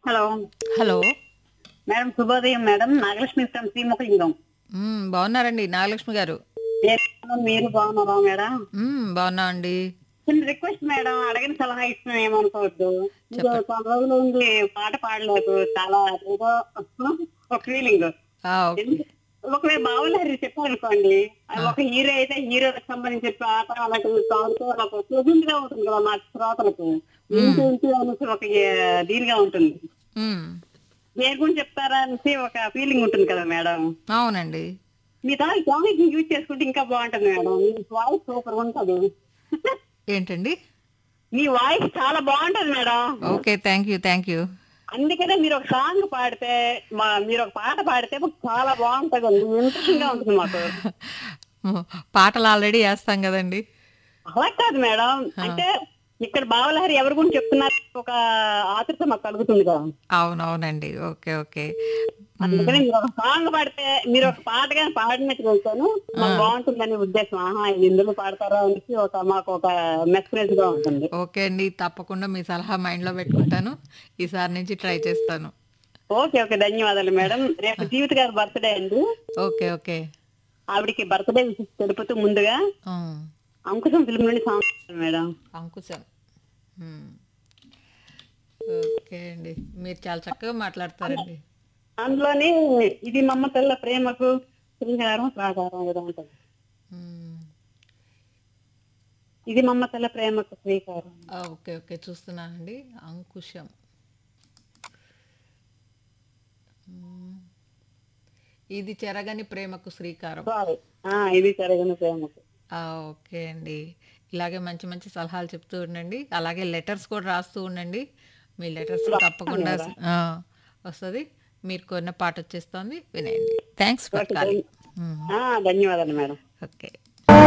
Hello hello madam శుభోదయం madam Nagalakshmi from Srimukhalingam మ్మ్, బాగున్నారండి నాగలక్ష్మి గారు ఏ- మీరు బాగున్నారా మేడం మ్మ్, బాగున్నా అండి చిన్న రిక్వెస్ట్ మేడం అడిగిన సలహా ఇస్తున్నాం ఏమనుకోవద్దు ఇంకో కొన్ని రోజులు ఉంది పాట పాడలేదు చాలా ఏదో ఒక ఫీలింగ్ ఆ, ఓకే. ఒకవేళ బావులారి చెప్పారనుకోండి ఒక హీరో అయితే హీరోకి సంబంధించిన పాట అలాంటి సాగుతూ ఒక ప్లెజెంట్ గా ఉంటుంది కదా మా శ్రోతలకు ఇంటి ఇంటి అనేసి ఒక ఏ- దీనిగా ఉంటుంది మ్మ్, దేని గురించి చెప్తారా అనేసి ఒక ఫీలింగ్ ఉంటుంది కదా మేడం అవునండి మీ దాని టానిక్ యూజ్ చేసుకుంటే ఇంకా బాగుంటుంది మేడం మీ వాయిస్ సూపర్ ఉంటది ఏంటండి మీ వాయిస్ చాలా బాగుంటది madam okay thank you thank you అందుకనే మీరు ఒక సాంగ్ పాడితే మా మీరు ఒక పాట పాడితే మాకు చాలా బాగుంటది అండి ఇంట్రెస్టింగ్ గా ఉంటుంది మాకు పాటలు ఆల్రెడీ వేస్తాం కదండి అలా కాదు మేడం అంటే ఇక్కడ బావలహరి ఎవరి గురించి చెప్తున్నారు ఒక ఆతృత మాకు కలుగుతుంది కదా అవునవునండి ఓకే ఓకే అందుకని మీరు ఒక సాంగ్ పాడితే మీరు ఒక పాటగా పాడినట్టు వెళ్తాను మాకు బాగుంటుందని ఉద్దేశం ఆహా ఇది ఇందులో పాడతారా అనేసి ఒక మాకు ఒక మెసేజ్ గా ఉంటుంది ఓకే అండి తప్పకుండా మీ సలహా మైండ్లో పెట్టుకుంటాను ఈసారి నుంచి ట్రై చేస్తాను ఓకే ఓకే ధన్యవాదాలు మేడం రేపు జీవిత గారి బర్త్డే అండి ఓకే ఓకే ఆవిడకి బర్త్డే విషయం తెలుపుతూ ముందుగా మ్మ్. అంకుశం ఫిల్మ్ నుండి సాంగ్ మేడం అంకుశం మ్మ్. ఓకే అండి మీరు చాలా చక్కగా మాట్లాడతారండి అందులోని ఇది మమ్మ తెల్ల ప్రేమకు శ్రీకారం ప్రాకారం ఏదో ఉంటుంది మ్మ్. ఇది మమ్మ తెల్ల ప్రేమకు శ్రీకారం ఆ, ఓకే ఓకే చూస్తున్నానండి అంకుశం మ్మ్. ఇది చెరగని ప్రేమకు శ్రీకారం సారీ ఆ, ఇది జరగని ప్రేమకు ఆ, ఓకే అండి ఇలాగే మంచి మంచి సలహాలు చెప్తూ ఉండండి అలాగే లెటర్స్ కూడా రాస్తూ ఉండండి మీ లెటర్స్ తప్పకుండా ఆ, వస్తుంది మీరు కొన్న పాట వచ్చేస్తుంది వినేయండి థ్యాంక్స్ ఫర్ కాలింగ్ ఆ, ధన్యవాదాలు మేడం ఓకే